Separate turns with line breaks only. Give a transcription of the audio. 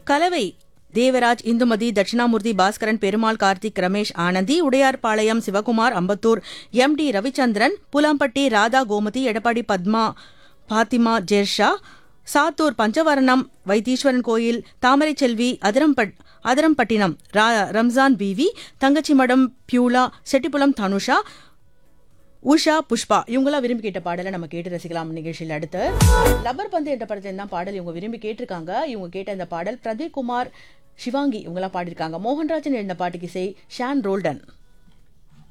கலவை Devaraj Indumathi Dakshinamoorthy Baskaran Perumal Karthik Ramesh Anandhi Udayarpalayam Sivakumar Ambattur M D Ravichandran Pulampatti Radha Gomathi Edappadi Padma Fathima Jersha Sattur Panchavaranam Vaitheeswaran Koil Thamarai Selvi அதிரம்பட் அதிரம்பட்டினம் ரா- ரம்ஜான் பிவி தங்கச்சிமடம் பியூலா செட்டிப்புலம் தனுஷா உஷா புஷ்பா இவங்களாம் விரும்பி கேட்ட பாடலை நம்ம கேட்டு ரசிக்கலாம் நிகழ்ச்சியில் அடுத்து லப்பர் பந்து என்ற படத்தில் தான் பாடல் இவங்க விரும்பி கேட்டிருக்காங்க இவங்க கேட்ட இந்த பாடல் பிரதீப் குமார் சிவாங்கி இவங்களாம் பாடியிருக்காங்க மோகன்ராஜன் எழுந்த பாட்டுக்கு இசை ஷான் ரோல்டன்